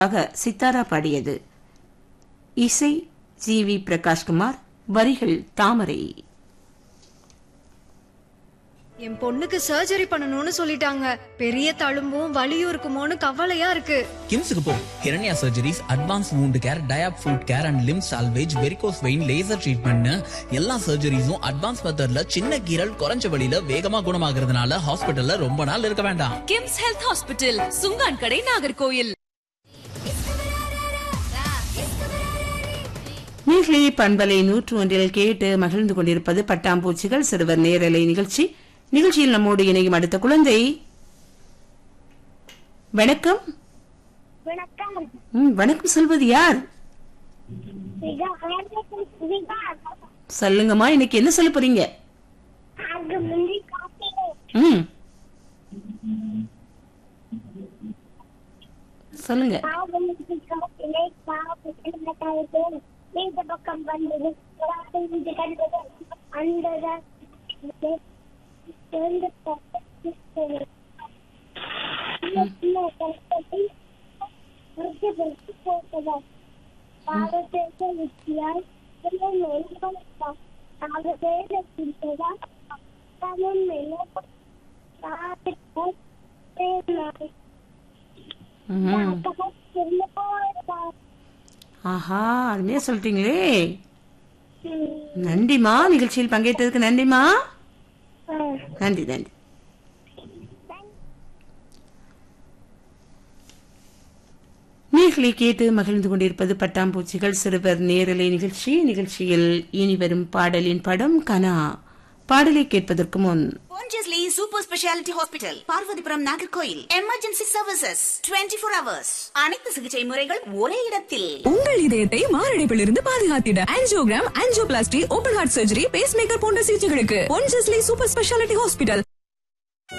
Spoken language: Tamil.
ஆக சித்தாரா பாடியது இசை ஜி வி பிரகாஷ்குமார் வரிகள் தாமரை என் பொண்ணுக்கு சர்ஜரி பண்ணணும்னு சொல்லிட்டாங்க பெரிய தழும்பும் வலியும் இருக்குமோன்னு கவலையா இருக்கு கிம்ஸுக்கு போ Hiranya surgeries advance wound care diabetic foot care and limb salvage varicose vein laser ட்ரீட்மெண்ட்னு எல்லா சர்ஜரிஸும் அட்வான்ஸ் மெத்தட்ல சின்ன கீரல் குறைஞ்ச வழியில வேகமா குணமாகறதுனால ஹாஸ்பிட்டல்ல ரொம்ப நாள் இருக்க வேண்டாம் கிம்ஸ் ஹெல்த் ஹாஸ்பிட்டல் சுங்கான் கடை நாகர்கோயில் நீர்லி பண்பலை நூற்று ஒன்றில் கேட்டு மகிழ்ந்து கொண்டிருப்பது பட்டாம்பூச்சிகள் சிறுவர் நேரலை நிகழ்ச்சி நிகழ்ச்சியில் நம்மோடு இணையும் அடுத்த குழந்தை வணக்கம் வணக்கம் ம், வணக்கம் சொல்வது யார் மிக ஆர்வத்தில் புதிதாக சொல்லுங்கம்மா இன்னைக்கு என்ன சொல்ல போறீங்க அங்கு முந்தி காப்பிலே ம் சொல்லுங்க பாவமுந்தி காப்பிலே பாவத்தில் கட்டாயத்தே இந்த பக்கம் வந்தது இது கண்டது அந்த சேர்ந்து போட்டதா பாவத்தேச வித்தியால் பாவத்தேச வித்தியதா தமிழ் மேலே ம். ஆஹா அருமையா சொல்லிட்டீங்களே நன்றிமா நிகழ்ச்சியில் பங்கேற்றதுக்கு நன்றிமா நன்றி நன்றி நீர்களை கேட்டு மகிழ்ந்து கொண்டிருப்பது பட்டாம்பூச்சிகள் சிறுவர் நேரலை நிகழ்ச்சி நிகழ்ச்சியில் இனி வரும் பாடலின் படம் கனா பாடலை கேட்பதற்கு முன் Pondicherry super speciality hospital Parvathipuram Nagercoil emergency services 24 four hours அனைத்து சிகிச்சை முறைகள் ஒரே இடத்தில் உங்கள் இதயத்தை மாரடைப்பிலிருந்து பாதுகாத்திட angiogram angioplasty open heart surgery pacemaker போன்ற சிகிச்சைகளுக்கு பொன்ஜஸ்லி சூப்பர் ஸ்பெஷாலிட்டி ஹாஸ்பிட்டல்